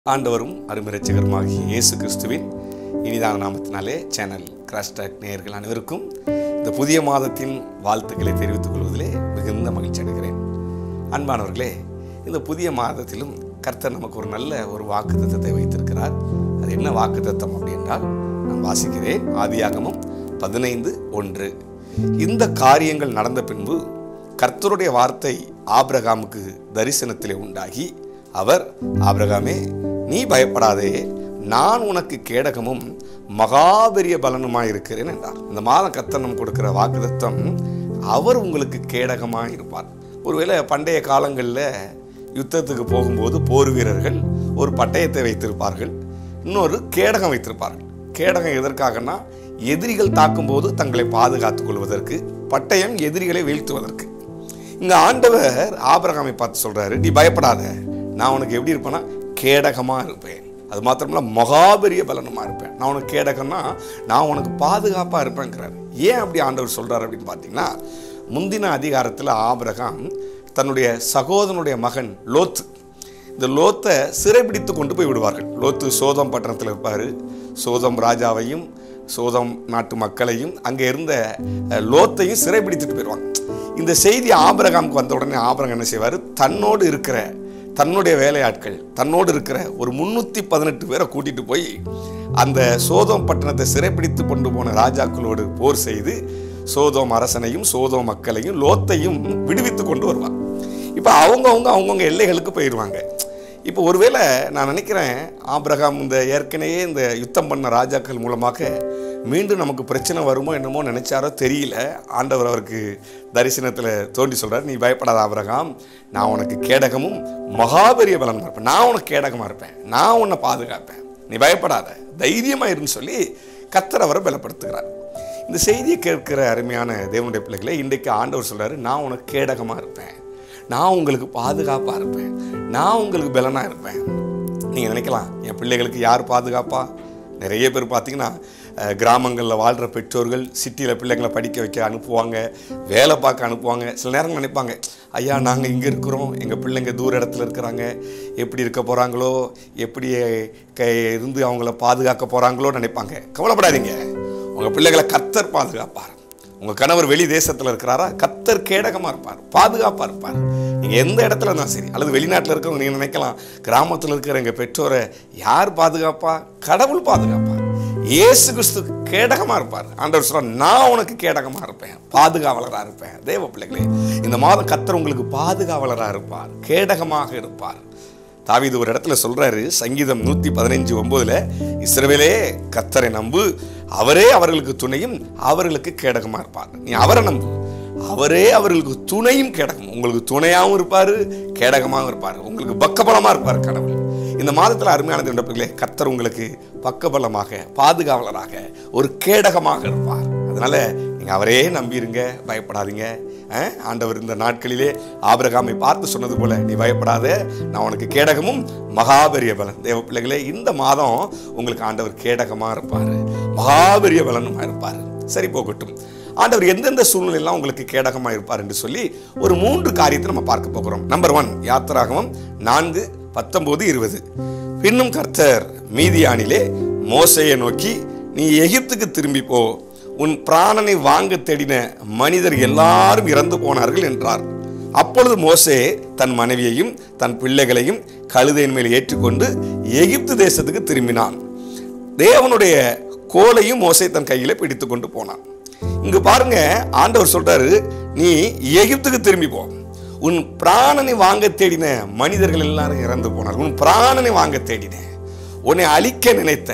ஆண்டவரும் அருமரட்சகருமாகிய இயேசு கிறிஸ்துவின் இனிதான நாமத்தினாலே சேனல் கிராஸ்டாக் நேயர்கள் அனைவருக்கும் இந்த புதிய மாதத்தின் வாழ்த்துக்களை தெரிவித்துக் கொள்வதிலே மிகுந்த மகிழ்ச்சி அடைகிறேன் அன்பானவர்களே இந்த புதிய மாதத்திலும் கர்த்தர் நமக்கு ஒரு நல்ல ஒரு வாக்குத்தத்தத்தை வைத்திருக்கிறார் அது என்ன வாக்குத்தத்தம் அப்படி என்றால் நான் வாசிக்கிறேன் ஆதியாகமம் பதினைந்து ஒன்று இந்த காரியங்கள் நடந்த பின்பு கர்த்தருடைய வார்த்தை ஆபிரகாமுக்கு தரிசனத்திலே உண்டாகி அவர் ஆபிரகாமே நீ பயப்படாதே நான் உனக்கு கேடகமும் மகாபெரிய பலனுமாய் இருக்கிறேன் என்றார் இந்த மாதம் கத்தனம் கொடுக்கிற வாக்குதத்தம் அவர் உங்களுக்கு கேடகமாய் இருப்பார் ஒருவேளை பண்டைய காலங்களில் யுத்தத்துக்கு போகும்போது போர் வீரர்கள் ஒரு பட்டயத்தை வைத்திருப்பார்கள் இன்னொரு கேடகம் வைத்திருப்பார்கள் கேடகம் எதற்காகனா எதிரிகள் தாக்கும்போது தங்களை பாதுகாத்துக் கொள்வதற்கு பட்டயம் எதிரிகளை வீழ்த்துவதற்கு இங்க ஆண்டவர் ஆபிரகாமை பார்த்து சொல்றாரு நீ பயப்படாத நான் உனக்கு எப்படி இருப்பேன்னா கேடகமா இருப்பேன் அது மாத்திரமல்ல மகாபெரிய பலனுமா இருப்பேன் நான் உனக்கு கேடகம்னா நான் உனக்கு பாதுகாப்பா இருப்பேங்கிறாரு ஏன் அப்படி ஆண்டவர் சொல்றாரு அப்படின்னு பார்த்தீங்கன்னா முந்தின அதிகாரத்தில் ஆபிரகாம் தன்னுடைய சகோதரனுடைய மகன் லோத்து இந்த லோத்தை சிறைபிடித்து கொண்டு போய் விடுவார்கள் லோத்து சோதம் பட்டணத்தில் இருப்பார் சோதம் ராஜாவையும் சோதம் நாட்டு மக்களையும் அங்கே இருந்த அஹ், லோத்தையும் சிறைபிடித்துட்டு போயிடுவாங்க இந்த செய்தி ஆபிரகாமுக்கு வந்த உடனே ஆபிரகாம் என்ன செய்வார் தன்னோடு இருக்கிற தன்னுடைய வேலையாட்கள் தன்னோடு இருக்கிற ஒரு முன்னூற்றி பதினெட்டு பேரை கூட்டிட்டு போய் அந்த சோதோம் பட்டணத்தை சிறைப்பிடித்து கொண்டு போன ராஜாக்களோடு போர் செய்து சோதோம் அரசனையும் சோதோம் மக்களையும் லோத்தையும் விடுவித்து கொண்டு வருவார் இப்போ அவங்கவுங்க அவங்கவுங்க எல்லைகளுக்கு போயிடுவாங்க இப்போ ஒருவேளை நான் நினைக்கிறேன் ஆபிரகாம் இந்த ஏற்கனவே இந்த யுத்தம் பண்ண ராஜாக்கள் மூலமாக மீண்டும் நமக்கு பிரச்சனை வருமோ என்னமோ நினைச்சாரோ தெரியல ஆண்டவர் அவருக்கு தரிசனத்தில் தோண்டி சொல்றார் நீ பயப்படாத ஆபிரகாம் நான் உனக்கு கேடகமும் மகாபெரிய பலனுமா இருப்பேன் நான் உனக்கு கேடகமாக இருப்பேன் நான் உன்னை பாதுகாப்பேன் நீ பயப்படாத தைரியமா இருன்னு சொல்லி கத்தர் அவரை பலப்படுத்துகிறார் இந்த செய்தியை கேட்கிற அருமையான தேவனுடைய பிள்ளைகளை இன்றைக்கு ஆண்டவர் சொல்றாரு நான் உனக்கு கேடகமாக இருப்பேன் நான் உங்களுக்கு பாதுகாப்பாக இருப்பேன் நான் உங்களுக்கு பலனாக இருப்பேன் நீங்கள் நினைக்கலாம் என் பிள்ளைகளுக்கு யார் பாதுகாப்பா நிறைய பேர் பார்த்தீங்கன்னா அஹ், கிராமங்களில் வாழ்கிற பெற்றோர்கள் சிட்டியில் பிள்ளைங்களை படிக்க வைக்க அனுப்புவாங்க வேலை பார்க்க அனுப்புவாங்க சில நேரம் நினைப்பாங்க ஐயா நாங்கள் இங்கே இருக்கிறோம் எங்கள் பிள்ளைங்க தூர இடத்துல இருக்கிறாங்க எப்படி இருக்க போகிறாங்களோ எப்படி க இருந்து அவங்கள பாதுகாக்க போகிறாங்களோ நினைப்பாங்க கவலைப்படாதீங்க உங்கள் பிள்ளைகளை கத்தர் பாதுகாப்பார் உங்கள் கணவர் வெளி தேசத்தில் இருக்கிறாரா கத்தர் கேடகமாக இருப்பார் பாதுகாப்பாக இருப்பார் நீங்கள் எந்த இடத்துல இருந்தாலும் சரி அல்லது வெளிநாட்டில் இருக்கிறவங்க நீங்கள் நினைக்கலாம் கிராமத்தில் இருக்கிற எங்கள் பெற்றோரை யார் பாதுகாப்பா கடவுள் பாதுகாப்பா இயேசு கிறிஸ்து கேடகமாக இருப்பார் ஆண்டவர் சொல்றார் நான் உனக்கு கேடகமாக இருப்பேன் பாதுகாவலராக இருப்பேன் தேவ பிள்ளைகளே இந்த மாதம் கத்தர் உங்களுக்கு பாதுகாவலராக இருப்பார் கேடகமாக இருப்பார் தாவீது ஒரு இடத்துல சொல்றாரு சங்கீதம் நூத்தி பதினைஞ்சு ஒன்பதுல இஸ்ரவேலே கத்தரை நம்பு அவரே அவர்களுக்கு துணையும் அவர்களுக்கு கேடகமா இருப்பார் நீ அவரை நம்பு அவரே அவர்களுக்கு துணையும் கேடகம் உங்களுக்கு துணையாகவும் இருப்பாரு கேடகமாகவும் இருப்பார் உங்களுக்கு பக்கபலமா இருப்பார் கடவுள் இந்த மாதத்தில் அருமையான திண்டப்பிள்ளைகளே கத்தர் உங்களுக்கு பக்கபலமாக பாதுகாவலராக ஒரு கேடகமாக இருப்பார் அதனால நீங்க அவரே நம்பியிருங்க பயப்படாதீங்க அஹ், ஆண்டவர் இந்த நாட்களிலே ஆபிரகாமை பார்த்து சொன்னது போல நீ பயப்படாத நான் உனக்கு கேடகமும் மகாபெரிய பலன் தேவ பிள்ளைகளே இந்த மாதம் உங்களுக்கு ஆண்டவர் கேடகமா இருப்பார் மகாபெரிய பலனுமா இருப்பார் சரி போகட்டும் ஆண்டவர் எந்தெந்த சூழ்நிலையெல்லாம் உங்களுக்கு கேடகமா இருப்பார் என்று சொல்லி ஒரு மூன்று காரியத்தை நம்ம பார்க்க போகிறோம் நம்பர் ஒன் யாத்திராகமம் நான்கு பத்தொன்பது இருபது பின்னும் கர்த்தர் மீதியானிலே மோசையை நோக்கி நீ எகிப்துக்கு திரும்பி போ உன் பிராணனை வாங்க தேடின மனிதர் எல்லாரும் இறந்து போனார்கள் என்றார் அப்பொழுது மோசே தன் மனைவியையும் தன் பிள்ளைகளையும் கழுதையின் மேல் ஏற்றுக்கொண்டு எகிப்து தேசத்துக்கு திரும்பினான் தேவனுடைய கோலையும் மோசே தன் கையில பிடித்து கொண்டு போனான் இங்க பாருங்க ஆண்டவர் சொல்றாரு நீ எகிப்துக்கு திரும்பி போ உன் பிராணனை வாங்க தேடின மனிதர்கள் எல்லாரும் இறந்து போனார்கள் உன் பிராணனை வாங்க தேடின உன்னை அழிக்க நினைத்த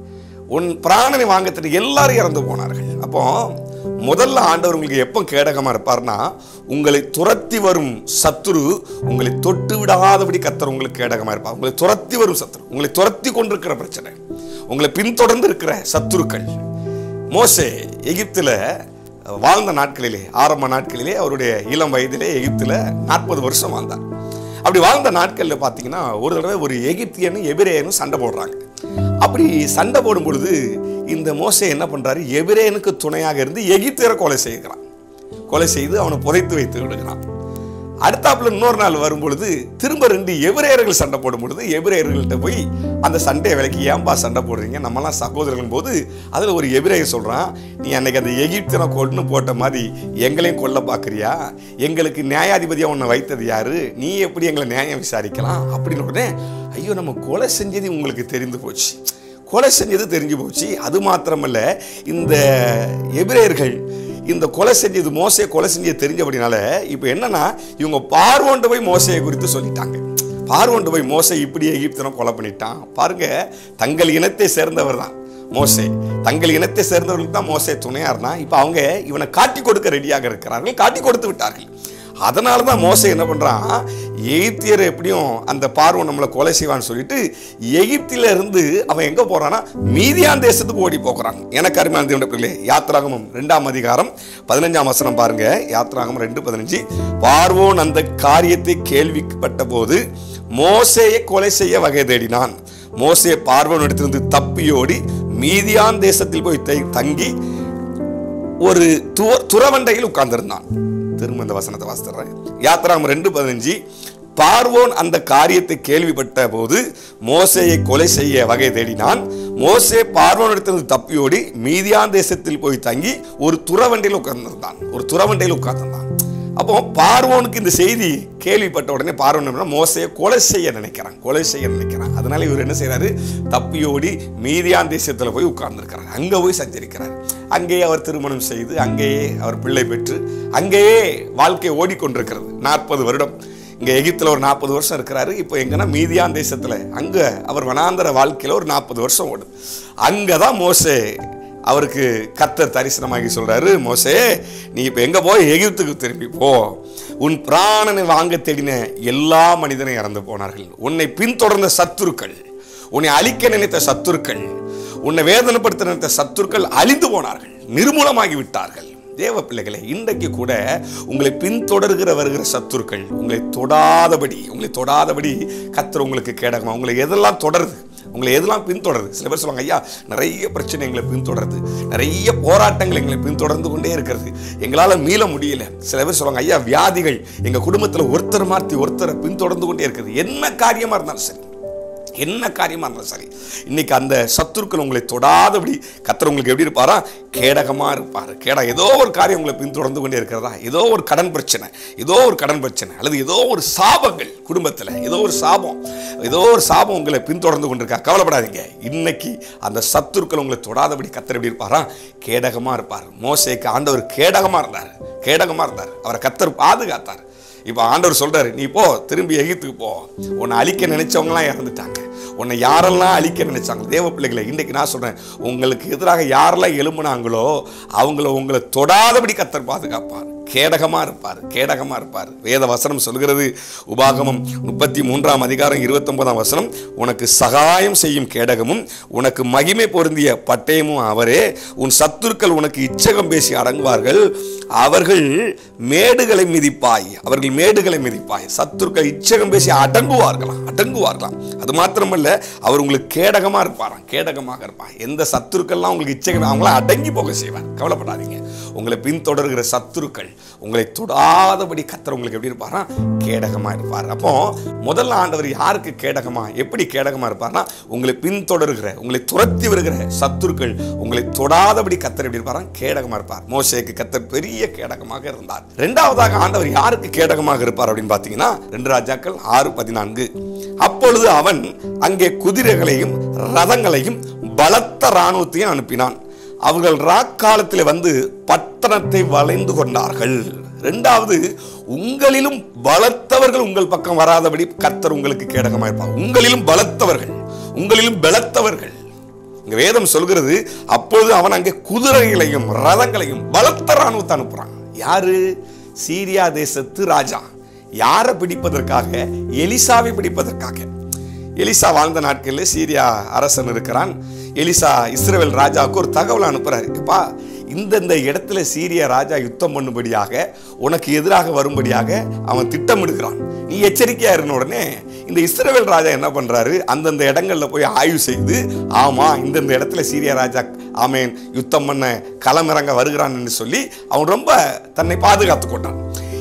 உன் பிராணனை வாங்க தேடி எல்லாரும் இறந்து போனார்கள் அப்போ முதல்ல ஆண்டவர் உங்களுக்கு எப்போ கேடகமா இருப்பார்னா உங்களை துரத்தி வரும் சத்துரு உங்களை தொட்டு விடாதபடி கத்தர் உங்களுக்கு கேடகமா இருப்பார் உங்களை துரத்தி வரும் சத்துரு உங்களை துரத்தி கொண்டிருக்கிற பிரச்சனை உங்களை பின்தொடர்ந்து இருக்கிற சத்துருக்கள் மோசே எகிப்துல வாழ்ந்த நாட்களிலே ஆரம்ப நாட்களிலே அவருடைய இளம் வயதிலே எகிப்துல நாற்பது வருஷம் வாழ்ந்தார் அப்படி வாழ்ந்த நாட்களில் பார்த்தீங்கன்னா ஒரு தடவை ஒரு எகிப்தியனும் எபிரேயனும் சண்டை போடுறாங்க அப்படி சண்டை போடும் பொழுது இந்த மோசே என்ன பண்றாரு எபிரேயனுக்கு துணையாக இருந்து எகிப்தியரை கொலை செய்கிறான் கொலை செய்து அவனை புதைத்து வைத்து விடுகிறான் அடுத்தாப்புல இன்னொரு நாள் வரும்பொழுது திரும்ப ரெண்டு எபிரேயர்கள் சண்டை போடும் பொழுது எபிரேயர்கள்ட்ட போய் அந்த சண்டையை விலைக்கு ஏன்பா சண்டை போடுறீங்க நம்மலாம் சகோதரர்கள் போது அதில் ஒரு எபிரேயர் சொல்கிறான் நீ அன்னைக்கு அந்த எகிப்தனை கொண்டு போட்ட மாதிரி எங்களையும் கொல்ல பார்க்குறியா எங்களுக்கு நியாயாதிபதியாக உன்னை வைத்தது யாரு நீ எப்படி எங்களை நியாயம் விசாரிக்கலாம் அப்படின்னு உடனே ஐயோ நம்ம கொலை செஞ்சது உங்களுக்கு தெரிந்து போச்சு கொலை செஞ்சது தெரிஞ்சு போச்சு அது மாத்திரமல்ல இந்த எபிரேயர்கள் இந்த கொலை செஞ்சது மோசையை கொலை செஞ்சது தெரிஞ்சபடினால இப்போ என்னன்னா இவங்க பார்வோண்டு போய் மோசையை குறித்து சொல்லிட்டாங்க பார்வோண்டு போய் மோசை இப்படி எகிப்தனை கொலை பண்ணிட்டான் பாருங்க தங்கள் இனத்தை சேர்ந்தவர் தான் மோசே தங்கள் இனத்தை சேர்ந்தவர்களுக்கு தான் மோசே துணையா இருந்தான் இப்போ அவங்க இவனை காட்டி கொடுக்க ரெடியாக இருக்கிறார்கள் காட்டி கொடுத்து விட்டார்கள் அதனால தான் மோசை என்ன பண்ணுறான் எகிப்தியர் எப்படியும் அந்த பார்வன் நம்மளை கொலை செய்வான்னு சொல்லிட்டு எகிப்தில இருந்து அவன் எங்கே போகிறான்னா மீதியான் தேசத்துக்கு ஓடி போகிறான் எனக்கு அருமையான தேவனுடைய பிள்ளைகளே யாத்ராகமம் ரெண்டாம் அதிகாரம் பதினஞ்சாம் வசனம் பாருங்க யாத்ராகமம் ரெண்டு பதினஞ்சு பார்வோன் அந்த காரியத்தை கேள்விப்பட்ட போது மோசேயை கொலை செய்ய வகை தேடினான் மோசே பார்வோன் இடத்திலிருந்து தப்பியோடி மீதியான் தேசத்தில் போய் தை- தங்கி ஒரு துவ துறவண்டையில் உட்கார்ந்திருந்தான் திரும்ப இந்த வசனத்தை வாசித்துறேன் யாத்ராம் ரெண்டு பதினஞ்சு பார்வோன் அந்த காரியத்தை கேள்விப்பட்ட போது மோசேயை கொலை செய்ய வகை தேடினான் மோசே பார்வோனிடத்திலிருந்து தப்பியோடி மீதியான் தேசத்தில் போய் தங்கி ஒரு துறவண்டையில் உட்கார்ந்திருந்தான் ஒரு துறவண்டையில் உட்கார்ந்திருந்தான் அப்போ பார்வோனுக்கு இந்த செய்தி கேள்விப்பட்ட உடனே பார்வோன் என்ன பண்ணா, மோசையை கொலை செய்ய நினைக்கிறான் கொலை செய்ய நினைக்கிறான் அதனால இவர் என்ன செய்றாரு தப்பியோடி மீதியான் தேசத்தில் போய் உட்கார்ந்துருக்கிறார் அங்கே போய் சஞ்சரிக்கிறார் அங்கேயே அவர் திருமணம் செய்து அங்கேயே அவர் பிள்ளை பெற்று அங்கேயே வாழ்க்கை ஓடிக்கொண்டிருக்கிறது நாற்பது வருடம் இங்கே எகிப்தில் ஒரு நாற்பது வருஷம் இருக்கிறாரு இப்போ எங்கன்னா மீதியான் தேசத்தில் அங்கே அவர் வனாந்தர வாழ்க்கையில் ஒரு நாற்பது வருஷம் ஓடுது அங்கே தான் மோசே அவருக்கு கத்தர் தரிசனமாகி சொல்றாரு மோசே நீ இப்போ எங்க போய் எகிப்துக்கு திரும்பி போ உன் பிராணனை வாங்க தேடின எல்லா மனிதனும் இறந்து போனார்கள் உன்னை பின்தொடர்ந்த சத்துருக்கள் உன்னை அழிக்க நினைத்த சத்துருக்கள் உன்னை வேதனைப்படுத்த நினைத்த சத்துருக்கள் அழிந்து போனார்கள் நிர்மூலமாகி விட்டார்கள் தேவ பிள்ளைகளே இன்றைக்கு கூட உங்களை பின்தொடர்கிற வருகிற சத்துருக்கள் உங்களை தொடாதபடி உங்களை தொடாதபடி கத்தர் உங்களுக்கு கேடகமா உங்களை எதெல்லாம் தொடருது உங்களை எதெல்லாம் பின்தொடருது சில பேர் சொல்லுவாங்க ஐயா நிறைய பிரச்சனை எங்களை பின்தொடருது நிறைய போராட்டங்கள் எங்களை பின்தொடர்ந்து கொண்டே இருக்கிறது எங்களால் மீள முடியல சில பேர் சொல்லுவாங்க ஐயா வியாதிகள் எங்கள் குடும்பத்தில் ஒருத்தர் மாற்றி ஒருத்தரை பின்தொடர்ந்து கொண்டே இருக்குது என்ன காரியமாக இருந்தாலும் சரி என்ன காரியமா இருந்தாலும் சரி இன்னைக்கு அந்த சத்துருக்கள் உங்களை தொடாதபடி கத்தர் உங்களுக்கு எப்படி இருப்பாரா கேடகமா இருப்பார் கேட ஏதோ ஒரு காரியம் உங்களை பின்தொடர்ந்து கொண்டே இருக்கிறதா ஏதோ ஒரு கடன் பிரச்சனை ஏதோ ஒரு கடன் பிரச்சனை அல்லது ஏதோ ஒரு சாபங்கள் குடும்பத்தில் ஏதோ ஒரு சாபம் ஏதோ ஒரு சாபம் உங்களை பின்தொடர்ந்து கொண்டிருக்கா கவலைப்படாதீங்க இன்னைக்கு அந்த சத்துருக்கள் உங்களை தொடாதபடி கத்தர் எப்படி இருப்பாரா கேடகமா இருப்பார் மோசேக்கு ஆண்டவர் கேடகமா இருந்தார் கேடகமா இருந்தார் அவரை கத்தர் பாதுகாத்தார் இப்போ ஆண்டவர் சொல்றாரு நீ போ திரும்பி எகிப்துக்கு போ உன்னை அழிக்க நினைச்சவங்களாம் இறந்துட்டாங்க உன்னை யாரெல்லாம் அழிக்க நினைச்சாங்க தேவ பிள்ளைகளை இன்றைக்கு நான் சொல்றேன் உங்களுக்கு எதிராக யாரெல்லாம் எழும்புனாங்களோ அவங்கள உங்களை தொடாதபடி கத்தர் பாதுகாப்பார் கேடகமா இருப்பார் கேடகமா இருப்பார் வேத வசனம் சொல்கிறது உபாகமம் முப்பத்தி மூன்றாம் அதிகாரம் இருபத்தொன்பதாம் வசனம் உனக்கு சகாயம் செய்யும் கேடகமும் உனக்கு மகிமை பொருந்திய பட்டயமும் அவரே உன் சத்துருக்கள் உனக்கு இச்சகம் பேசி அடங்குவார்கள் அவர்கள் மேடுகளை மிதிப்பாய் அவர்கள் மேடுகளை மிதிப்பாய் சத்துருக்கள் இச்சகம் பேசி அடங்குவார்களாம் அடங்குவார்களாம் அது மாத்திரமல்ல அவர் உங்களுக்கு கேடகமா இருப்பாராம் கேடகமாக இருப்பார் எந்த சத்துருக்கள்லாம் உங்களுக்கு இச்சகம் அவங்கள அடங்கி போக செய்வார் கவலைப்படாதீங்க உங்களை பின்தொடர்கிற சத்துருக்கள் உங்களை தொடாதபடி கத்தர் உங்களுக்கு எப்படி இருப்பாரா கேடகமா இருப்பார் அப்போ முதல்ல ஆண்டவர் யாருக்கு கேடகமா எப்படி கேடகமா இருப்பார்னா உங்களை பின்தொடர்கிற உங்களை துரத்தி வருகிற சத்துருக்கள் உங்களை தொடாதபடி கத்தர் எப்படி இருப்பாரா கேடகமா இருப்பார் மோசேக்கு கத்தர் பெரிய கேடகமாக இருந்தார் இரண்டாவதாக ஆண்டவர் யாருக்கு கேடகமாக இருப்பார் அப்படின்னு பார்த்தீங்கன்னா ரெண்டு ராஜாக்கள் ஆறு பதினான்கு அப்பொழுது அவன் அங்கே குதிரைகளையும் ரதங்களையும் பலத்த இராணுவத்தையும் அனுப்பினான் அவர்கள் ராக்காலத்தில் வந்து பட்டணத்தை வளைந்து கொண்டார்கள் ரெண்டாவது உங்களிலும் பலத்தவர்கள் உங்கள் பக்கம் வராதபடி கர்த்தர் உங்களுக்கு கேடகமாக இருப்பார் உங்களிலும் பலத்தவர்கள் உங்களிலும் பலத்தவர்கள் இங்க வேதம் சொல்கிறது அப்பொழுது அவன் அங்கே குதிரைகளையும் ரதங்களையும் பலத்த ராணுவத்தை அனுப்புறான் யாரு சீரியா தேசத்து ராஜா யாரை பிடிப்பதற்காக எலிசாவை பிடிப்பதற்காக எலிசா வாழ்ந்த நாட்களில் சீரியா அரசன் இருக்கிறான் எலிசா இஸ்ரவேல் ராஜாவுக்கு ஒரு தகவல் அனுப்புறாரு எப்பா இந்தந்த இடத்துல சீரிய ராஜா யுத்தம் பண்ணும்படியாக உனக்கு எதிராக வரும்படியாக அவன் திட்டமிடுகிறான் நீ எச்சரிக்கையா இருந்த உடனே இந்த இஸ்ரவேல் ராஜா என்ன பண்றாரு அந்தந்த இடங்கள்ல போய் ஆய்வு செய்து ஆமா இந்தந்த இடத்துல சீரிய ராஜா ஆமேன் யுத்தம் பண்ண களமிறங்க வருகிறான்னு சொல்லி அவன் ரொம்ப தன்னை பாதுகாத்து கொண்டான்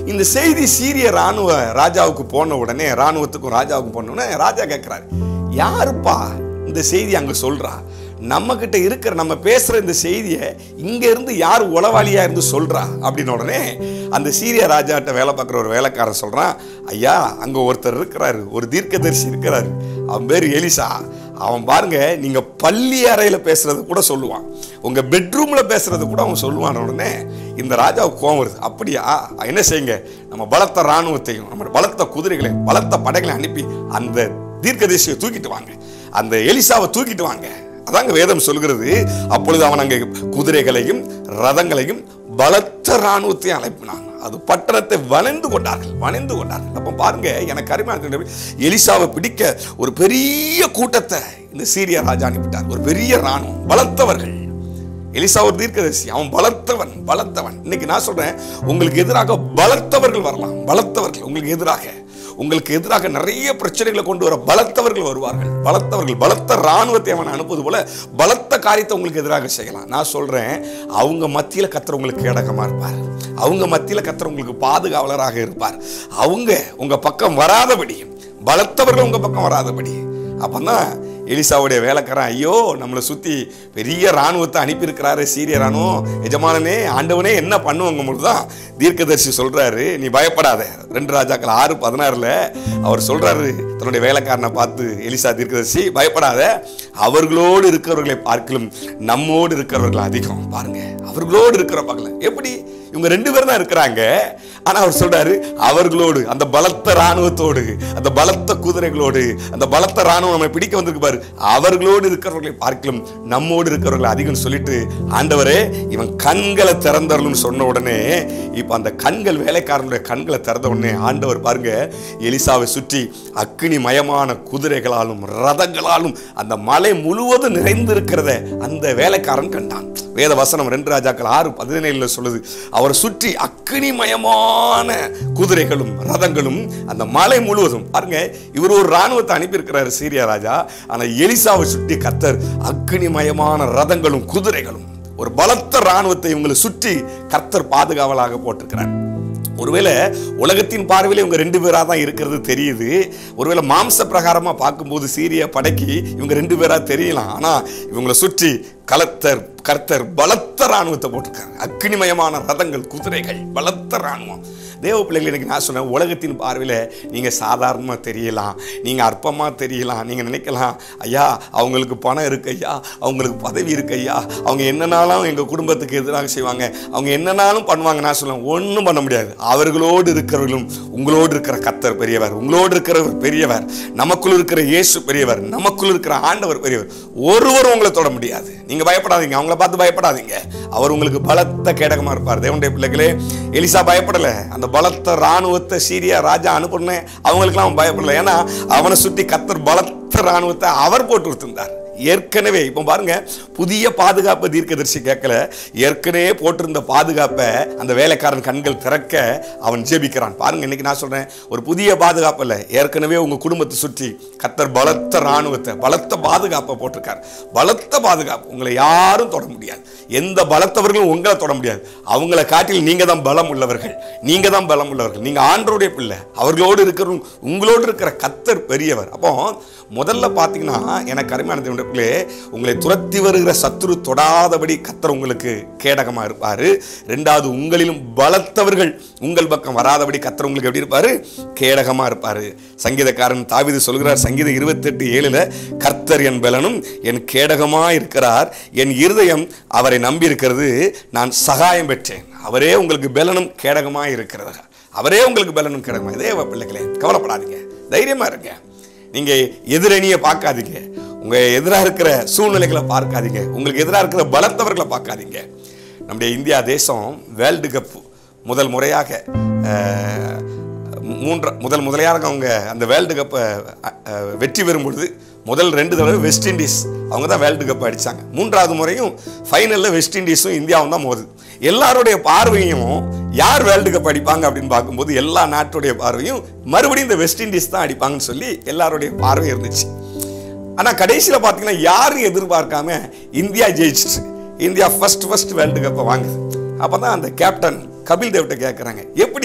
இந்த செய்தி சீரிய ராணுவ ராஜாவுக்கு போன உடனே ராணுவத்துக்கும் ராஜாவுக்கும் போன உடனே ராஜா கேட்கிறாரு யாருப்பா இந்த செய்தி அங்க சொல்றா நம்ம கிட்ட இருக்கிற நம்ம பேசுற இந்த செய்தியை இங்க இருந்து யார் உளவாளியா இருந்து சொல்றா அப்படின்னு உடனே அந்த சீரிய ராஜாட்ட வேலை பார்க்குற ஒரு வேலைக்காரன் சொல்றான் ஐயா அங்க ஒருத்தர் இருக்கிறாரு ஒரு தீர்க்கதரிசி இருக்கிறாரு அவன் பேர் எலிசா அவன் பாருங்க நீங்க பள்ளி அறையில பேசுறது கூட சொல்லுவான் உங்க பெட்ரூம்ல பேசுறது கூட அவன் சொல்லுவான் உடனே இந்த ராஜாவுக்கு கோவம் வருது அப்படியா என்ன செய்யுங்க நம்ம பலத்த ராணுவத்தையும் நம்ம பலத்த குதிரைகளையும் பலத்த படைகளையும் அனுப்பி அந்த தீர்க்கதரிசியை தூக்கிட்டு வாங்க அந்த எலிசாவை தூக்கிட்டு வாங்க அதாங்க வேதம் சொல்கிறது அப்பொழுது அவன் அங்கே குதிரைகளையும் ரதங்களையும் பலத்த ராணுவத்தையும் அழைப்பினான் அது பட்டணத்தை வளைந்து கொண்டார்கள் வளைந்து கொண்டார்கள் அப்போ பாருங்க எனக்கு அருமையான எலிசாவை பிடிக்க ஒரு பெரிய கூட்டத்தை இந்த சீரிய ராஜா அனுப்பிட்டார் ஒரு பெரிய ராணுவம் பலத்தவர்கள் எலிசா ஒரு தீர்க்கதரிசி அவன் பலத்தவன் பலத்தவன் இன்னைக்கு நான் சொல்றேன் உங்களுக்கு எதிராக பலத்தவர்கள் வரலாம் பலத்தவர்கள் உங்களுக்கு எதிராக உங்களுக்கு எதிராக நிறைய பிரச்சனைகளை கொண்டு வர பலத்தவர்கள் வருவார்கள் பலத்தவர்கள் பலத்த ராணுவத்தை அவன் அனுப்புவது போல பலத்த காரியத்தை உங்களுக்கு எதிராக செய்யலாம் நான் சொல்றேன் அவங்க மத்தியில கத்தர் உங்களுக்கு கேடகமா இருப்பார் அவங்க மத்தியில கத்தர் உங்களுக்கு பாதுகாவலராக இருப்பார் அவங்க உங்க பக்கம் வராதபடி பலத்தவர்கள் உங்க பக்கம் வராதபடி அப்பதான் எலிசாவுடைய வேலைக்காரன் ஐயோ நம்மளை சுத்தி பெரிய ராணுவத்தை அனுப்பியிருக்கிறாரு சீரிய ராணுவம் எஜமானனே ஆண்டவனே என்ன பண்ணுவாங்க தான் தீர்க்கதரிசி சொல்றாரு நீ பயப்படாத ரெண்டு ராஜாக்கள் ஆறு பதினாறுல அவர் சொல்றாரு தன்னுடைய வேலைக்காரனை பார்த்து எலிசா தீர்க்கதரிசி பயப்படாத அவர்களோடு இருக்கிறவர்களை பார்க்கலும் நம்மோடு இருக்கிறவர்கள் அதிகம் பாருங்க அவர்களோடு இருக்கிற பார்க்கல எப்படி இவங்க ரெண்டு பேரும் தான் இருக்கிறாங்க ஆனா அவர் சொல்றாரு அவர்களோடு அந்த பலத்த ராணுவத்தோடு அந்த பலத்த குதிரைகளோடு அந்த பலத்த ராணுவம் நம்ம பிடிக்க வந்திருக்கு பாரு அவர்களோடு இருக்கிறவர்களை பார்க்கலும் நம்மோடு இருக்கிறவர்கள் அதிகம் சொல்லிட்டு ஆண்டவரே இவன் கண்களை திறந்தரலும் சொன்ன உடனே இப்ப அந்த கண்கள் வேலைக்காரனுடைய கண்களை திறந்த உடனே ஆண்டவர் பாருங்க எலிசாவை சுற்றி அக்கினி மயமான குதிரைகளாலும் ரதங்களாலும் அந்த மலை முழுவதும் நிறைந்திருக்கிறத அந்த வேலைக்காரன் கண்டான் வேத வசனம் ரெண்டு ராஜாக்கள் ஆறு பதினேழுல சொல்லுது அவரை சுற்றி அக்கினிமயமான குதிரைகளும் ரதங்களும் அந்த மலை முழுவதும் பாருங்க இவர் ஒரு ராணுவத்தை அனுப்பியிருக்கிறாரு சீரியா ராஜா ஆனா எலிசாவை சுற்றி கத்தர் அக்கினிமயமான ரதங்களும் குதிரைகளும் ஒரு பலத்த ராணுவத்தை இவங்களை சுற்றி கர்த்தர் பாதுகாவலாக போட்டிருக்கிறார் ஒருவேளை உலகத்தின் பார்வையில் இவங்க ரெண்டு பேராக தான் இருக்கிறது தெரியுது ஒருவேளை மாம்ச பிரகாரமாக பார்க்கும்போது சீரிய படைக்கு இவங்க ரெண்டு பேரா தெரியலாம் ஆனால் இவங்களை சுற்றி கலத்தர் கர்த்தர் பலத்த ராணுவத்தை போட்டிருக்காங்க அக்னிமயமான ரதங்கள் குதிரைகள் பலத்த ராணுவம் தேவ பிள்ளைகள் எனக்கு நான் சொன்னேன் உலகத்தின் பார்வையில் நீங்கள் சாதாரணமாக தெரியலாம் நீங்கள் அற்பமாக தெரியலாம் நீங்கள் நினைக்கலாம் ஐயா அவங்களுக்கு பணம் இருக்கு ஐயா அவங்களுக்கு பதவி இருக்கு ஐயா அவங்க என்னனாலும் எங்கள் குடும்பத்துக்கு எதிராக செய்வாங்க அவங்க என்னனாலும் பண்ணுவாங்க நான் சொல்லுவேன் ஒன்றும் பண்ண முடியாது அவர்களோடு இருக்கிறவர்களும் உங்களோடு இருக்கிற கத்தர் பெரியவர் உங்களோடு இருக்கிறவர் பெரியவர் நமக்குள் இருக்கிற இயேசு பெரியவர் நமக்குள் இருக்கிற ஆண்டவர் பெரியவர் ஒருவரும் உங்களை தொட முடியாது நீங்க பயப்படாதீங்க அவங்கள பார்த்து பயப்படாதீங்க அவர் உங்களுக்கு பலத்த கேடகமா இருப்பார் தேவனுடைய பிள்ளைகளே எலிசா பயப்படல அந்த பலத்த ராணுவத்தை சீரியா ராஜா அனுப்புனே அவங்களுக்குலாம் அவன் பயப்படல ஏன்னா அவனை சுற்றி கத்தர் பலத்த ராணுவத்தை அவர் போட்டு கொடுத்திருந்தார் ஏற்கனவே இப்போ பாருங்க புதிய பாதுகாப்பு தீர்க்கதரிசி கேட்கல ஏற்கனவே போட்டிருந்த பாதுகாப்பை அந்த வேலைக்காரன் கண்கள் திறக்க அவன் ஜெபிக்கிறான் பாருங்க இன்னைக்கு நான் சொல்றேன் ஒரு புதிய பாதுகாப்பு இல்லை ஏற்கனவே உங்க குடும்பத்தை சுற்றி கத்தர் பலத்த ராணுவத்தை பலத்த பாதுகாப்பை போட்டிருக்கார் பலத்த பாதுகாப்பு உங்களை யாரும் தொட முடியாது எந்த பலத்தவர்களும் உங்களை தொட முடியாது அவங்கள காட்டில் நீங்க தான் பலம் உள்ளவர்கள் நீங்க தான் பலம் உள்ளவர்கள் நீங்க ஆண்டருடைய பிள்ளை அவர்களோடு இருக்கிற உங்களோடு இருக்கிற கத்தர் பெரியவர் அப்போ முதல்ல பார்த்தீங்கன்னா எனக்கு அருமையான தேவனுடைய பிள்ளை உங்களை துரத்தி வருகிற சத்துரு தொடாதபடி கத்தர் உங்களுக்கு கேடகமாக இருப்பார் ரெண்டாவது உங்களிலும் பலத்தவர்கள் உங்கள் பக்கம் வராதபடி கத்தர் உங்களுக்கு எப்படி இருப்பார் கேடகமாக இருப்பார் சங்கீதக்காரன் தாவிது சொல்கிறார் சங்கீதம் இருபத்தெட்டு ஏழில் கர்த்தர் என் பலனும் என் கேடகமாக இருக்கிறார் என் இருதயம் அவரை நம்பி இருக்கிறது நான் சகாயம் பெற்றேன் அவரே உங்களுக்கு பலனும் கேடகமாக இருக்கிறது அவரே உங்களுக்கு பலனும் கேடகமாக தேவ பிள்ளைகளே கவலைப்படாதீங்க தைரியமாக இருங்க நீங்க எதிரணியை பார்க்காதீங்க உங்க எதிராக இருக்கிற சூழ்நிலைகளை பார்க்காதீங்க உங்களுக்கு எதிராக இருக்கிற பலத்தவர்களை பார்க்காதீங்க நம்முடைய இந்தியா தேசம் வேர்ல்டு கப் முதல் முறையாக அஹ், மூன்ற முதல் முதலையாக அவங்க அந்த வேர்ல்டு கப்பை வெற்றி பெறும் பொழுது முதல் ரெண்டு தடவை வெஸ்ட் இண்டீஸ் அவங்க தான் வேர்ல்டு கப் அடிச்சாங்க மூன்றாவது முறையும் ஃபைனலில் வெஸ்ட் இண்டீஸும் இந்தியாவும் தான் மோதுது எல்லாருடைய பார்வையும் யார் வேர்ல்டு கப் அடிப்பாங்க அப்படின்னு பார்க்கும்போது எல்லா நாட்டுடைய பார்வையும் மறுபடியும் இந்த வெஸ்ட் இண்டீஸ் தான் அடிப்பாங்கன்னு சொல்லி எல்லாருடைய பார்வை இருந்துச்சு ஆனால் கடைசியில் பார்த்தீங்கன்னா யாரும் எதிர்பார்க்காம இந்தியா ஜெயிச்சிச்சு இந்தியா ஃபர்ஸ்ட் ஃபர்ஸ்ட் வேர்ல்டு கப்பை வாங்குது அப்போ தான் அந்த கேப்டன் கபில் தேவ்கிட்ட கேட்குறாங்க எப்படி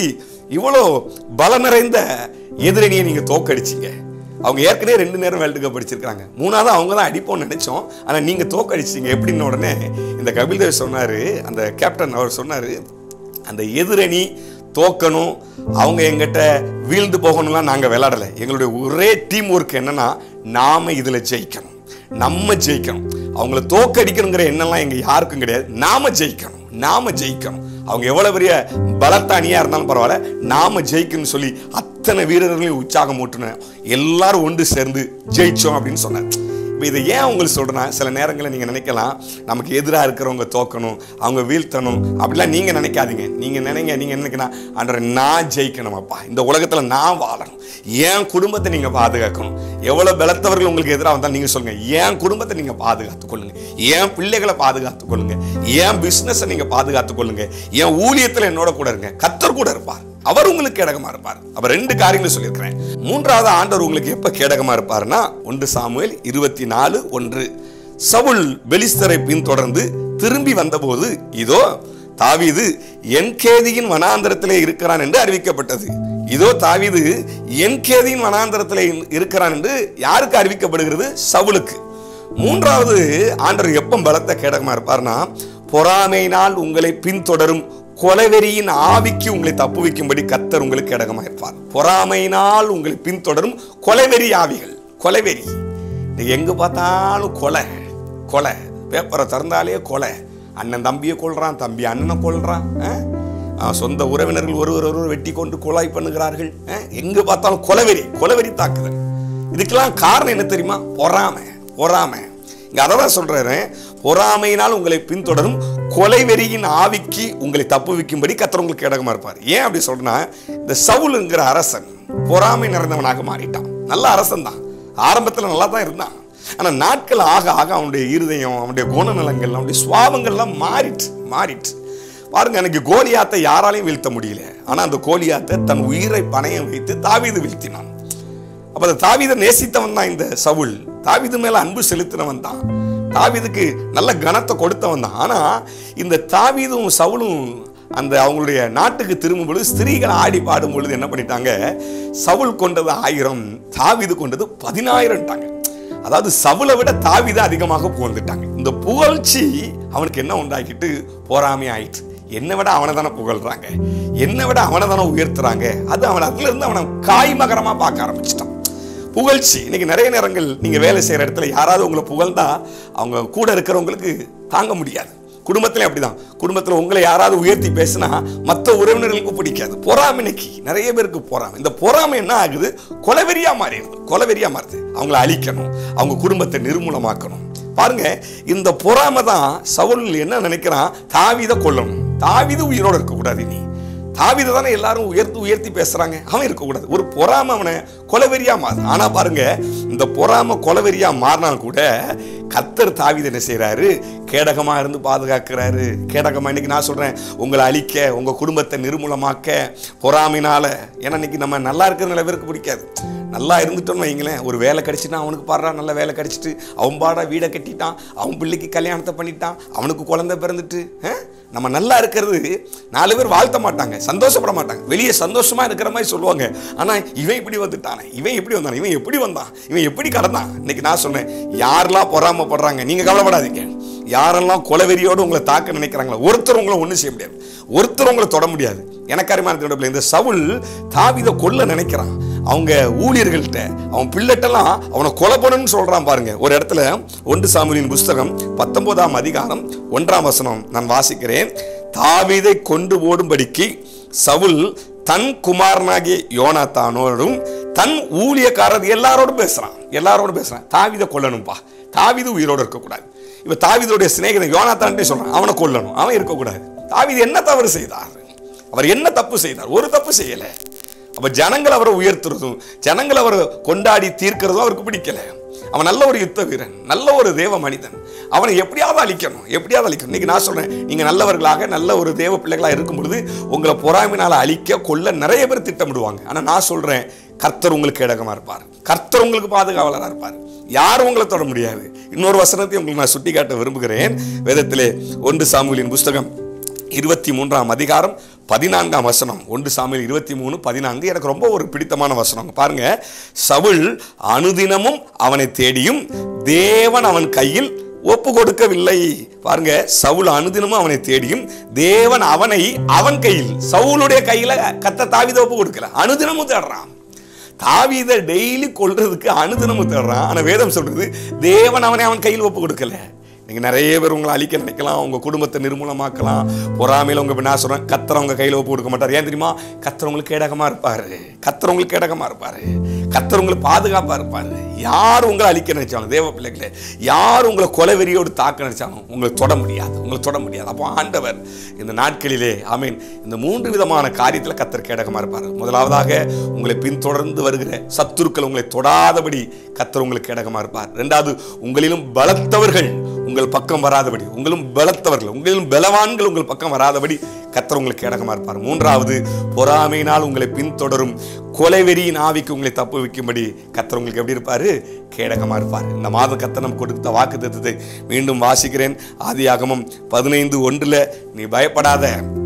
இவ்வளோ பலம் நிறைந்த எதிரணியை நீங்க தோக்கடிச்சீங்க அவங்க ஏற்கனவே ரெண்டு நேரம் வேர்ல்டு கப் அடிச்சிருக்காங்க மூணாவது அவங்க தான் அடிப்போம்னு நினைச்சோம் ஆனா நீங்க தோக்கடிச்சிங்க எப்படின்னு உடனே இந்த கபில் தேவ் சொன்னாரு அந்த கேப்டன் அவர் சொன்னாரு அந்த எதிரணி தோக்கணும் அவங்க எங்கிட்ட வீழ்ந்து போகணும்லாம் நாங்கள் விளையாடலை எங்களுடைய ஒரே டீம் ஒர்க் என்னன்னா நாம இதில் ஜெயிக்கணும் நம்ம ஜெயிக்கணும் அவங்கள தோக்கடிக்கணுங்கிற எண்ணம்லாம் எங்க யாருக்கும் கிடையாது நாம ஜெயிக்கணும் நாம ஜெயிக்கணும் அவங்க எவ்வளவு பெரிய பலத்த அணியா இருந்தாலும் பரவாயில்ல நாம ஜெயிக்கணும்னு சொல்லி அத்தனை வீரர்களையும் உற்சாகம் ஊட்டுன எல்லாரும் ஒன்று சேர்ந்து ஜெயிச்சோம் அப்படின்னு சொன்னார் இப்போ இதை ஏன் உங்களுக்கு சொல்றேன்னா சில நேரங்களில் நீங்கள் நினைக்கலாம் நமக்கு எதிராக இருக்கிறவங்க தோக்கணும் அவங்க வீழ்த்தணும் அப்படிலாம் நீங்கள் நினைக்காதீங்க நீங்கள் நினைங்க நீங்கள் நினைக்கணும் அன்ற நான் ஜெயிக்கணும் அப்பா இந்த உலகத்தில் நான் வாழணும் என் குடும்பத்தை நீங்கள் பாதுகாக்கணும் எவ்வளோ பலத்தவர்கள் உங்களுக்கு எதிராக வந்தால் நீங்கள் சொல்லுங்கள் என் குடும்பத்தை நீங்கள் பாதுகாத்துக் கொள்ளுங்க என் பிள்ளைகளை பாதுகாத்துக் கொள்ளுங்க என் பிஸ்னஸை நீங்கள் பாதுகாத்துக் கொள்ளுங்க என் ஊழியத்தில் என்னோட கூட இருங்க கத்தர் கூட இருப்பார் அவர் உங்களுக்கு கேடகமா இருப்பார் அப்ப ரெண்டு காரியங்களை சொல்லியிருக்கிறேன் மூன்றாவது ஆண்டவர் உங்களுக்கு எப்ப கேடகமா இருப்பாருன்னா ஒன்று சாமுவேல் இருபத்தி நாலு ஒன்று சவுல் பெலிஸ்தரை பின்தொடர்ந்து திரும்பி வந்தபோது இதோ தாவீது என்கேதியின் வனாந்தரத்திலே இருக்கிறான் என்று அறிவிக்கப்பட்டது இதோ தாவீது என்கேதியின் வனாந்தரத்திலே இருக்கிறான் என்று யாருக்கு அறிவிக்கப்படுகிறது சவுலுக்கு மூன்றாவது ஆண்டவர் எப்போ பலத்த கேடகமா இருப்பார்னா பொறாமையினால் உங்களை பின்தொடரும் கொலவெறியின் ஆவிக்கு உங்களை தப்புவிக்கும்படி கத்தர் உங்களுக்கு இடகமா இருப்பார் பொறாமையினால் உங்களை பின்தொடரும் கொலைவெறி ஆவிகள் கொலைவெறி இன்னைக்கு எங்க பார்த்தாலும் கொலை கொலை பேப்பரை திறந்தாலே கொலை அண்ணன் தம்பியை கொள்றான் தம்பி அண்ணனை கொள்றான் ஆ? ஆ, சொந்த உறவினர்கள் ஒருவர் ஒருவர் வெட்டி கொண்டு கொலை பண்ணுகிறார்கள் ஆ? எங்க பார்த்தாலும் கொலைவெறி கொலைவெறி தாக்குதல் இதுக்கெல்லாம் காரணம் என்ன தெரியுமா பொறாமை பொறாமை இங்க அதை தான் சொல்றேன் பொறாமையினால் உங்களை பின்தொடரும் கொலைவெறியின் ஆவிக்கு உங்களை தப்பு வைக்கும்படி கத்தர் உங்களுக்கு இடகமா இருப்பார் ஏன் அப்படி சொல்றேன்னா இந்த சவுலுங்கிற அரசன் பொறாமை நிறைந்தவனாக மாறிட்டான் நல்ல அரசன் தான் ஆரம்பத்தில் நல்லா தான் இருந்தான் ஆனா நாட்கள் ஆக ஆக அவனுடைய இருதயம் அவனுடைய குணநலங்கள் அவனுடைய சுவாபங்கள்லாம் மாறிட்டு மாறிட்டு பாருங்க எனக்கு கோலியாத்தை யாராலையும் வீழ்த்த முடியல ஆனா அந்த கோலியாத்தை தன் உயிரை பணயம் வைத்து தாவீது வீழ்த்தினான் அப்ப அந்த தாவீதை நேசித்தவன் தான் இந்த சவுல் தாவீது மேல அன்பு செலுத்தினவன் தான் தாவீதுக்கு நல்ல கனத்தை கொடுத்தவன் தான் ஆனா இந்த தாவீதும் சவுலும் அந்த அவங்களுடைய நாட்டுக்கு திரும்பும் பொழுது ஸ்திரீகள் ஆடி பாடும் பொழுது என்ன பண்ணிட்டாங்க சவுல் கொண்டது ஆயிரம் தாவீது கொண்டது பதினாயிரம்ட்டாங்க அதாவது சவுலை விட தாவீதை அதிகமாக புகழ்ந்துட்டாங்க இந்த புகழ்ச்சி அவனுக்கு என்ன உண்டாக்கிட்டு போராமை ஆயிட்டு என்னை விட அவனை தானே புகழ்றாங்க என்னை விட அவனை தானே உயர்த்துறாங்க அது அவன் அதுல இருந்து அவனை காய்மகரமா பார்க்க ஆரம்பிச்சிட்டான் புகழ்ச்சி இன்னைக்கு நிறைய நேரங்கள் நீங்க வேலை செய்யற இடத்துல யாராவது உங்களை புகழ்ந்தா அவங்க கூட இருக்கிறவங்களுக்கு தாங்க முடியாது குடும்பத்திலே அப்படிதான் குடும்பத்தில் உங்களை யாராவது உயர்த்தி பேசினா மற்ற உறவினர்களுக்கு பிடிக்காது பொறாமை இன்னைக்கு நிறைய பேருக்கு பொறாமை இந்த பொறாமை என்ன ஆகுது கொலவெறியா மாறிடுது கொலவெறியா மாறுது அவங்கள அழிக்கணும் அவங்க குடும்பத்தை நிர்மூலமாக்கணும் பாருங்க இந்த பொறாமை தான் சவுல் என்ன நினைக்கிறான் தாவீதை கொல்லணும் தாவீது உயிரோட இருக்கக்கூடாது நீ தாவீதை தானே எல்லாரும் உயர்த்தி உயர்த்தி பேசுறாங்க அவன் இருக்கக்கூடாது ஒரு பொறாம அவனை கொலவெறியா மாறு ஆனா பாருங்க இந்த பொறாம கொலவெறியா மாறினா கூட கத்தர் தாவீதை என்ன செய்றாரு கேடகமா இருந்து பாதுகாக்கிறாரு கேடகமா இன்னைக்கு நான் சொல்றேன் உங்களை அழிக்க உங்க குடும்பத்தை நிர்மூலமாக்க பொறாமைனால ஏன்னா இன்னைக்கு நம்ம நல்லா இருக்கிற நிறைய பேருக்கு பிடிக்காது நல்லா இருந்துட்டோம்னு வைங்களேன் ஒரு வேலை கிடைச்சிட்டா அவனுக்கு பாடுறா நல்ல வேலை கிடைச்சிட்டு அவன் பாடா வீடை கட்டிட்டான் அவன் பிள்ளைக்கு கல்யாணத்தை பண்ணிட்டான் அவனுக்கு குழந்தை பிறந்துட்டு ஆ? நம்ம நல்லா இருக்கிறது நாலு பேர் வாழ்த்த மாட்டாங்க சந்தோஷப்பட மாட்டாங்க வெளியே சந்தோஷமா இருக்கிற மாதிரி சொல்லுவாங்க ஆனா இவன் இப்படி வந்துட்டானே இவன் எப்படி வந்தான் இவன் எப்படி வந்தான் இவன் எப்படி கடந்தான் இன்னைக்கு நான் சொன்னேன் யாரெல்லாம் பொறாமப்படுறாங்க நீங்க கவலைப்படாதீங்க யாரெல்லாம் கொலவெறியோடு உங்களை தாக்க நினைக்கிறாங்களோ ஒருத்தர் உங்களை ஒன்றும் செய்ய முடியாது ஒருத்தர் உங்களை தொட முடியாது எனக்கு அருமையான இந்த சவுல் தாவித கொல்ல நினைக்கிறான் அவங்க ஊழியர்கள்ட்ட அவன் பிள்ளைட்டெல்லாம் அவனை கொலை பண்ணணும்னு சொல்றான் பாருங்க ஒரு இடத்துல ஒன்று சாமுலின் புஸ்தகம் பத்தொன்பதாம் அதிகாரம் ஒன்றாம் வசனம் நான் வாசிக்கிறேன் தாவீதை கொண்டு ஓடும்படிக்கு சவுல் தன் குமாரனாகிய யோனாத்தானோடும் தன் ஊழியக்காரர் எல்லாரோடும் பேசுறான் எல்லாரோடும் பேசுறான் தாவீதை கொல்லணும்பா தாவீது உயிரோடு இருக்கக்கூடாது இப்ப தாவீதுடைய சிநேகிதன் யோனாத்தான்ட்டே சொல்றான் அவனை கொல்லணும் அவன் இருக்கக்கூடாது தாவீது என்ன தவறு செய்தார் அவர் என்ன தப்பு செய்தார் ஒரு தப்பு செய்யல அப்ப ஜனங்கள் அவரை உயர்த்துறதும் ஜனங்கள் அவரை கொண்டாடி தீர்க்கிறதும் அவருக்கு பிடிக்கல அவன் நல்ல ஒரு யுத்த வீரன் நல்ல ஒரு தேவ மனிதன் அவனை எப்படியாவது அழிக்கணும் எப்படியாவது அழிக்கணும் இன்னைக்கு நான் சொல்றேன் நீங்க நல்லவர்களாக நல்ல ஒரு தேவ பிள்ளைகளா இருக்கும் பொழுது உங்களை பொறாமைனால அழிக்க கொல்ல நிறைய பேர் திட்டமிடுவாங்க ஆனா நான் சொல்றேன் கர்த்தர் உங்களுக்கு இடகமா இருப்பார் கர்த்தர் உங்களுக்கு பாதுகாவலரா இருப்பார் யாரும் உங்களை தொட முடியாது இன்னொரு வசனத்தை உங்களுக்கு நான் சுட்டி காட்ட விரும்புகிறேன் வேதத்திலே ஒன்று சாமுவேலின் புஸ்தகம் இருபத்தி மூன்றாம் அதிகாரம் பதினான்காம் வசனம் ஒன்று சாமியில் இருபத்தி மூணு பதினான்கு எனக்கு ரொம்ப ஒரு பிடித்தமான வசனம் பாருங்க சவுல் அனுதினமும் அவனை தேடியும் தேவன் அவன் கையில் ஒப்பு கொடுக்கவில்லை பாருங்க சவுல் அனுதினமும் அவனை தேடியும் தேவன் அவனை அவன் கையில் சவுலுடைய கையில கத்த தாவித ஒப்பு கொடுக்கல அனுதினமும் தேடுறான் தாவீதை டெய்லி கொள்றதுக்கு அனுதினமும் தேடுறான் ஆனா வேதம் சொல்றது தேவன் அவனை அவன் கையில் ஒப்பு கொடுக்கல நீங்க நிறைய பேர் உங்களை அழிக்க நினைக்கலாம் உங்க குடும்பத்தை நிர்மூலமாக்கலாம் பொறாமையில உங்க நான் சொல்றேன் கத்தர் உங்க கையில ஒப்பு கொடுக்க மாட்டார் ஏன் தெரியுமா கத்தர் உங்களுக்கு கேடகமா இருப்பாரு கத்தர் உங்களுக்கு கேடகமா இருப்பாரு கத்தர் உங்களுக்கு பாதுகாப்பா இருப்பாரு யார் உங்களை அழிக்க நினைச்சாலும் தேவ பிள்ளைகளே யார் உங்களை கொலைவெறியோடு தாக்க நினைச்சாலும் உங்களை தொட முடியாது உங்களை தொட முடியாது அப்போ ஆண்டவர் இந்த நாட்களிலே ஆமீன் இந்த மூன்று விதமான காரியத்தில் கத்தர் கேடகமா இருப்பார் முதலாவதாக உங்களை பின்தொடர்ந்து வருகிற சத்துருக்கள் உங்களை தொடாதபடி கத்தர் உங்களுக்கு கேடகமா இருப்பார் ரெண்டாவது உங்களிலும் பலத்தவர்கள் உங்கள் பக்கம் வராதபடி உங்களும் பலத்தவர்கள் உங்களிலும் பலவான்கள் உங்கள் பக்கம் வராதபடி கத்தர் உங்களுக்கு கேடகமா இருப்பார் மூன்றாவது பொறாமையினால் உங்களை பின்தொடரும் கொலைவெறியின் ஆவிக்கு உங்களை தப்பு வைக்கும்படி கத்தர் உங்களுக்கு எப்படி இருப்பாரு கேடகமா இருப்பார் இந்த மாத கத்தர் நமக்கு கொடுத்த வாக்கு தத்துவத்தை மீண்டும் வாசிக்கிறேன் ஆதியாகமம் பதினைந்து ஒன்றுல நீ பயப்படாத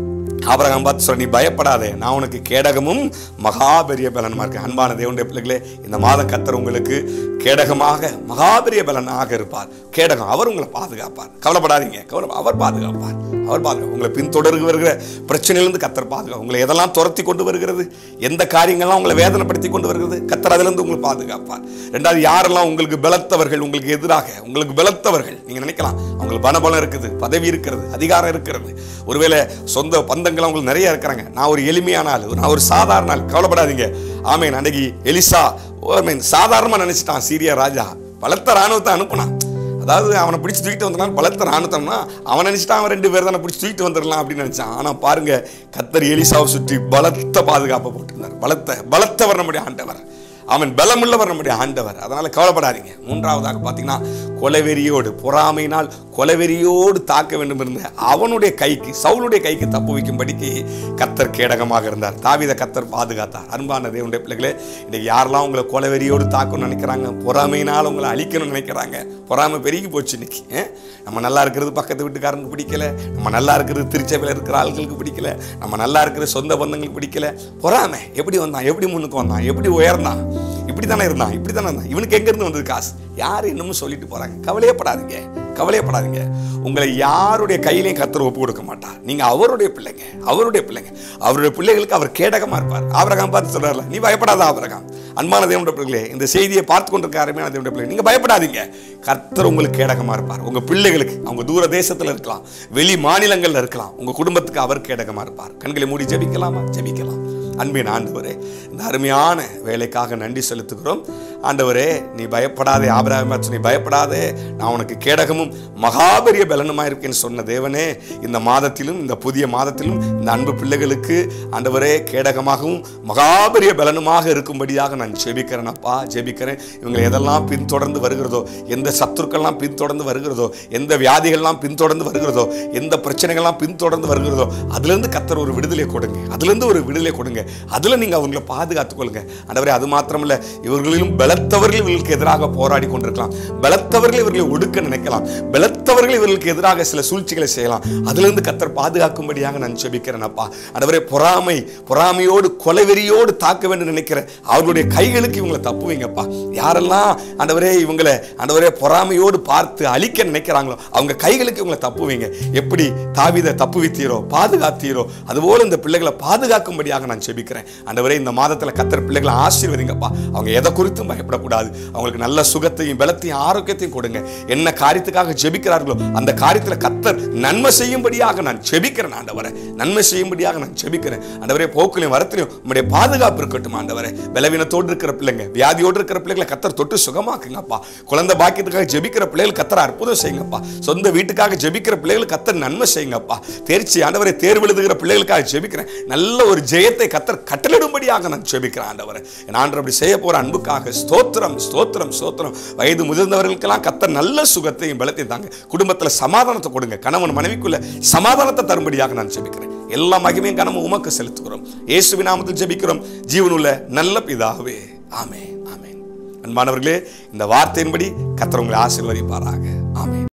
ஆபரகம் பார்த்து சொல்ல நீ பயப்படாதே நான் உனக்கு கேடகமும் மகா பெரிய பலனுமா இருக்கேன் அன்பான தேவனுடைய பிள்ளைகளே இந்த மாதம் கத்தர் உங்களுக்கு கேடகமாக மகா பெரிய பலனாக இருப்பார் கேடகம் அவர் உங்களை பாதுகாப்பார் கவலைப்படாதீங்க கவலை அவர் பாதுகாப்பார் அவர் பாதுகாப்பு உங்களை பின்தொடர்ந்து வருகிற பிரச்சனையிலிருந்து கத்தர் பாதுகாப்பு உங்களை எதெல்லாம் துரத்தி கொண்டு வருகிறது எந்த காரியங்கள்லாம் உங்களை வேதனைப்படுத்தி கொண்டு வருகிறது கத்தர் அதிலிருந்து உங்களை பாதுகாப்பார் ரெண்டாவது யாரெல்லாம் உங்களுக்கு பலத்தவர்கள் உங்களுக்கு எதிராக உங்களுக்கு பலத்தவர்கள் நீங்க நினைக்கலாம் அவங்களுக்கு பணபலம் இருக்குது பதவி இருக்கிறது அதிகாரம் இருக்கிறது ஒருவேளை சொந்த பந்தங்கள் அவங்களுக்கு நிறைய இருக்கிறாங்க நான் ஒரு எளிமையான ஆள் நான் ஒரு சாதாரண ஆள் கவலைப்படாதீங்க ஆமேன் அன்னைக்கு எலிசா மீன் சாதாரணமா நினைச்சிட்டான் சீரியா ராஜா பலத்த ராணுவத்தை அனுப்புனான் அதாவது அவனை பிடிச்சி தூக்கிட்டு வந்தனால பலத்த ராணுத்தம்னா அவன் நினைச்சிட்டான் அவன் ரெண்டு பேர் தானே பிடிச்சி தூக்கிட்டு வந்துடலாம் அப்படின்னு நினைச்சான் ஆனா பாருங்க கத்தர் எலிசாவை சுற்றி பலத்த பாதுகாப்பை போட்டிருந்தார் பலத்த பலத்தவர் நம்முடைய ஆண்டவர் அவன் பலமுள்ளவர் நம்முடைய ஆண்டவர் அதனால கவலைப்படாதீங்க மூன்றாவதாக பார்த்தீங்கன்னா கொலைவெறியோடு பொறாமையினால் கொலைவெறியோடு தாக்க வேண்டும் இருந்த அவனுடைய கைக்கு சவுளுடைய கைக்கு தப்பு வைக்கும்படிக்கு கத்தர் கேடகமாக இருந்தார் தாவீதை கத்தர் பாதுகாத்தார் அன்பான தேவனுடைய பிள்ளைகளே இன்னைக்கு யாரெல்லாம் உங்களை கொலைவெறியோடு தாக்கணும்னு நினைக்கிறாங்க பொறாமையினால் உங்களை அழிக்கணும்னு நினைக்கிறாங்க பொறாமை பெருகி போச்சு இன்னைக்கு ஏன்? நம்ம நல்லா இருக்கிறது பக்கத்து வீட்டுக்காரனுக்கு பிடிக்கல நம்ம நல்லா இருக்கிறது திருச்சபையில் இருக்கிற ஆட்களுக்கு பிடிக்கல நம்ம நல்லா இருக்கிற சொந்த பந்தங்களுக்கு பிடிக்கல பொறாமை எப்படி வந்தான் எப்படி முன்னுக்கு வந்தான் எப்படி உயர்ந்தான் இப்படி தானே இருந்தான் இப்படி தானே இருந்தான் இவனுக்கு எங்கேருந்து வந்தது காசு யார் இன்னமும் சொல்லிட்டு போறாங்க கவலையப்படாதீங்க கவலையப்படாதீங்க உங்களை யாருடைய கையிலையும் கத்தர் ஒப்பு கொடுக்க மாட்டார் நீங்க அவருடைய பிள்ளைங்க அவருடைய பிள்ளைங்க அவருடைய பிள்ளைகளுக்கு அவர் கேடகமா இருப்பார் ஆபரகாம் பார்த்து சொல்றாருல நீ பயப்படாத ஆபரகாம் அன்பான தேவனுடைய பிள்ளைகளே இந்த செய்தியை பார்த்து கொண்டிருக்க அருமையான தேவனுடைய பிள்ளை நீங்க பயப்படாதீங்க கர்த்தர் உங்களுக்கு கேடகமா இருப்பார் உங்க பிள்ளைகளுக்கு அவங்க தூர தேசத்துல இருக்கலாம் வெளி மாநிலங்கள்ல இருக்கலாம் உங்க குடும்பத்துக்கு அவர் கேடகமா இருப்பார் கண்களை மூடி ஜெபிக்கலாமா ஜெபிக்கலாம் அன்பின் ஆண்டவரே இந்த அருமையான வேலைக்காக நன்றி செலுத்துகிறோம் ஆண்டவரே நீ பயப்படாதே ஆபிரகாம் நீ பயப்படாதே நான் உனக்கு கேடகமும் மகாபெரிய பலனுமா இருக்கேன்னு சொன்ன தேவனே இந்த மாதத்திலும் இந்த புதிய மாதத்திலும் இந்த அன்பு பிள்ளைகளுக்கு ஆண்டவரே கேடகமாகவும் மகாபெரிய பலனுமாக இருக்கும்படியாக நான் ஜெபிக்கிறேன் அப்பா ஜெபிக்கிறேன் இவங்க எதெல்லாம் பின்தொடர்ந்து வருகிறதோ எந்த சத்துருக்கள்லாம் பின்தொடர்ந்து வருகிறதோ எந்த வியாதிகள்லாம் பின்தொடர்ந்து வருகிறதோ எந்த பிரச்சனைகள்லாம் பின்தொடர்ந்து வருகிறதோ அதுலேருந்து கத்தர் ஒரு விடுதலை கொடுங்க அதுலேருந்து ஒரு விடுதலை கொடுங்க அதில் நீங்கள் அவங்கள பாதுகாத்துக் கொள்ளுங்க ஆண்டவரே அது மாத்திரமல்ல இவர்களிலும் பலத்தவர்கள் இவர்களுக்கு எதிராக போராடி கொண்டிருக்கலாம் பலத்தவர்கள் இவர்களை ஒடுக்க நினைக்கலாம் பலத்தவர்கள் இவர்களுக்கு எதிராக சில சூழ்ச்சிகளை செய்யலாம் அதிலிருந்து கத்தர் பாதுகாக்கும்படியாக நான் ஜெபிக்கிறேன் அப்பா ஆண்டவரே பொறாமை பொறாமையோடு கொலைவெறியோடு தாக்க வேண்டும் நினைக்கிற அவர்களுடைய கைகளுக்கு இவங்களை தப்பு வைங்கப்பா யாரெல்லாம் ஆண்டவரே இவங்களை ஆண்டவரே பொறாமையோடு பார்த்து அழிக்க நினைக்கிறாங்களோ அவங்க கைகளுக்கு இவங்களை தப்பு வைங்க எப்படி தாவிதை தப்பு வைத்தீரோ பாதுகாத்தீரோ அதுபோல இந்த பிள்ளைகளை பாதுகாக்கும்படியாக நான் ஜெபிக்கிறேன் ஆண்டவரே இந்த மாதத்தில் கத்தர் பிள்ளைகளை ஆசீர்வதிங்கப்பா அவங்க எதை குறித்தும் பயப்படக்கூடாது அவங்களுக்கு நல்ல சுகத்தையும் பலத்தையும் ஆரோக்கியத்தையும் கொடுங்க என்ன காரியத்துக்காக ஜெபிக்கிறார்களோ அந்த காரியத்தில் கத்தர் நன்மை செய்யும்படியாக நான் ஜெபிக்கிறேன் ஆண்டவரை நன்மை செய்யும்படியாக நான் ஜெபிக்கிறேன் ஆண்டவரே போக்குலையும் வரத்திலையும் உங்களுடைய பாதுகாப்பு இருக்கட்டும் ஆண்டவரே பலவீனத்தோடு இருக்கிற பிள்ளைங்க வியாதியோடு இருக்கிற பிள்ளைகளை கத்தர் தொட்டு சுகமாக்குங்கப்பா குழந்தை பாக்கியத்துக்காக ஜெபிக்கிற பிள்ளைகள் கத்தர் அற்புதம் செய்யுங்கப்பா சொந்த வீட்டுக்காக ஜெபிக்கிற பிள்ளைகள் கத்தர் நன்மை செய்யுங்கப்பா தேர்ச்சி ஆண்டவரை தேர்வு எழுதுகிற பிள்ளைகளுக்காக ஜெபிக்கிறேன் நல்ல ஒரு ஜெயத்தை கத்தர் கட்டளிடும்படியாக நான் ஜெபிக்கிறேன் ஆண்டவரை என் ஆண்டவர் அப்படி செய்ய போற அன்புக்காக ஸ்தோத்திரம் ஸ்தோத்திரம் ஸ்தோத்திரம் வயது முதிர்ந்தவர்களுக்கெல்லாம் கத்தர் நல்ல சுகத்தையும் பலத்தையும் தாங்க குடும்பத்தில் சமாதானத்தை கொடுங்க கணவன் மனைவிக்குள்ள சமாதானத்தை தரும்படியாக நான் ஜெபிக்கிறேன் எல்லா மகிமையும் கனமும் உமக்கு செலுத்துகிறோம் இயேசுவின் நாமத்தில் ஜெபிக்கிறோம் ஜீவனுள்ள நல்ல பிதாவே ஆமென் ஆமென் அன்பானவர்களே இந்த வார்த்தையின்படி கத்தர் உங்களை ஆசீர்வதிப்பாராக ஆமென்